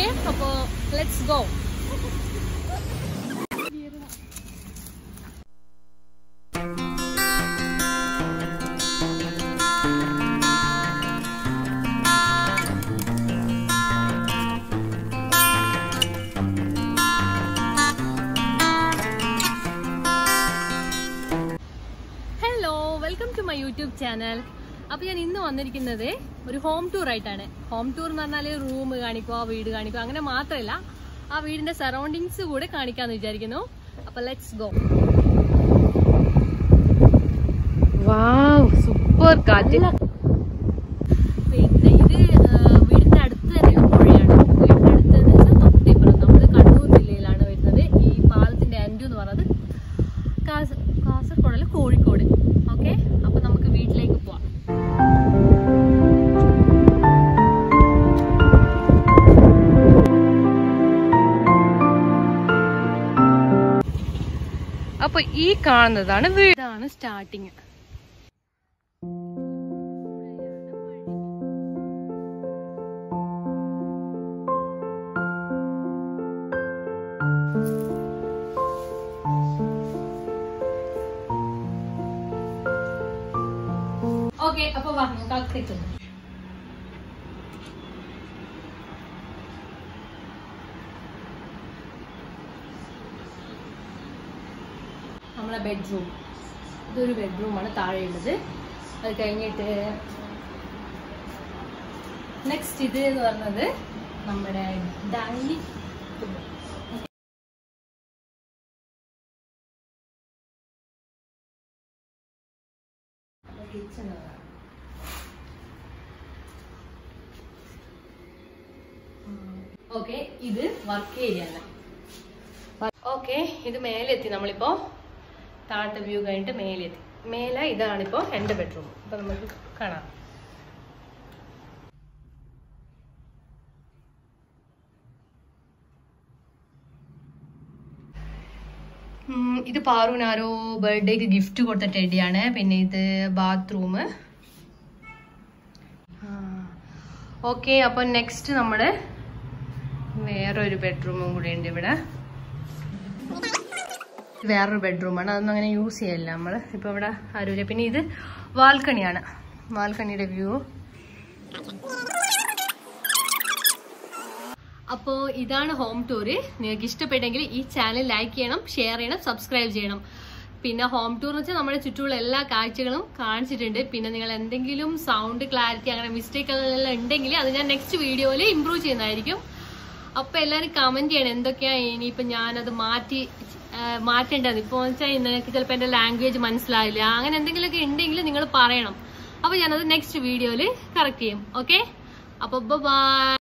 Okay അപ്പോ let's go hello welcome to my YouTube channel അപ്പൊ ഞാൻ ഇന്ന് വന്നിരിക്കുന്നത് ഒരു ഹോം ടൂർ ആയിട്ടാണ് ഹോം ടൂർ എന്ന് പറഞ്ഞാല് റൂം കാണിക്കുക വീട് കാണിക്കുക അങ്ങനെ മാത്രമല്ല ആ വീടിന്റെ സറൗണ്ടിങ്സ് കൂടെ കാണിക്കാന്ന് വിചാരിക്കുന്നു അപ്പൊ ലെറ്റ്സ് ഗോ വാവ് സൂപ്പർ കാറ്റ് പിന്നെ ഇത് ആ, വീടിന്റെ അടുത്ത് തന്നെ ഒരു പുഴയാണ് വീടിന്റെ അടുത്ത് എന്ന് വെച്ചാൽ തൊട്ടിപ്പുറം നമ്മള് കണ്ണൂർ ജില്ലയിലാണ് വരുന്നത് ഈ പാലത്തിന്റെ എൻഡ് എന്ന് പറയുന്നത് കാസ- കാസർഗോഡല്ല കോഴിക്കോട് ഓക്കെ അപ്പൊ നമുക്ക് വീട്ടിലേക്ക് പോവാം അപ്പൊ ഈ കാണുന്നതാണ് വീടാണ് സ്റ്റാർട്ടിങ് ഓക്കെ അപ്പൊ വാ നമുക്ക് അകത്തേക്ക് പോകാം. നമ്മളെ ബെഡ്റൂം ഇതൊരു ബെഡ്റൂമാണ് താഴെയുള്ളത് അത് കഴിഞ്ഞിട്ട് നെക്സ്റ്റ് ഇത് എന്ന് പറഞ്ഞത് നമ്മുടെ ഡൈനിങ് കിച്ചൺ ഓക്കെ ഇത് വർക്ക് ഏരിയ ആണ് ഓക്കെ ഇത് മേലെ എത്തി നമ്മളിപ്പോ താഴത്തെ വ്യൂ കഴിഞ്ഞിട്ട് മേലെ എത്തി മേലെ ഇതാണിപ്പോ എന്റെ ബെഡ്റൂം അപ്പൊ നമുക്ക് കാണാം ഉം, ഇത് പാറുവിനാരോ ബർത്ത്ഡേക്ക് ഗിഫ്റ്റ് കൊടുത്ത ടെഡിയാണ് പിന്നെ ഇത് ബാത്റൂം ഓക്കെ അപ്പൊ നെക്സ്റ്റ് നമ്മുടെ വേറൊരു ബെഡ്റൂമും കൂടെ ഉണ്ട് ഇവിടെ വേറൊരു ബെഡ്റൂമാണ് അതൊന്നും അങ്ങനെ യൂസ് ചെയ്യല്ല നമ്മൾ ഇപ്പൊ ഇവിടെ ആരുമില്ല പിന്നെ ഇത് വാൽക്കണിയാണ് വാൽക്കണിയുടെ വ്യൂ അപ്പോൾ ഇതാണ് ഹോം ടൂറ് നിങ്ങൾക്ക് ഇഷ്ടപ്പെട്ടെങ്കിൽ ഈ ചാനൽ ലൈക്ക് ചെയ്യണം ഷെയർ ചെയ്യണം സബ്സ്ക്രൈബ് ചെയ്യണം പിന്നെ ഹോം ടൂർ എന്ന് വെച്ചാൽ നമ്മുടെ ചുറ്റുമുള്ള എല്ലാ കാഴ്ചകളും കാണിച്ചിട്ടുണ്ട് പിന്നെ നിങ്ങൾ എന്തെങ്കിലും സൗണ്ട് ക്ലാരിറ്റി അങ്ങനെ മിസ്റ്റേക്കുകളെല്ലാം ഉണ്ടെങ്കിൽ അത് ഞാൻ നെക്സ്റ്റ് വീഡിയോയിൽ ഇമ്പ്രൂവ് ചെയ്യുന്നതായിരിക്കും അപ്പൊ എല്ലാവരും കമന്റ് ചെയ്യണം എന്തൊക്കെയാ ഇനിയിപ്പോ ഞാനത് മാറ്റി ആ, മാറ്റേണ്ടത് ഇപ്പൊ വെച്ചാൽ നിങ്ങൾക്ക് ചിലപ്പോൾ എന്റെ ലാംഗ്വേജ് മനസ്സിലായില്ല അങ്ങനെ എന്തെങ്കിലുമൊക്കെ ഉണ്ടെങ്കിൽ നിങ്ങൾ പറയണം അപ്പൊ ഞാനത് നെക്സ്റ്റ് വീഡിയോയിൽ കറക്റ്റ് ചെയ്യും ഓക്കെ അപ്പൊ ബൈ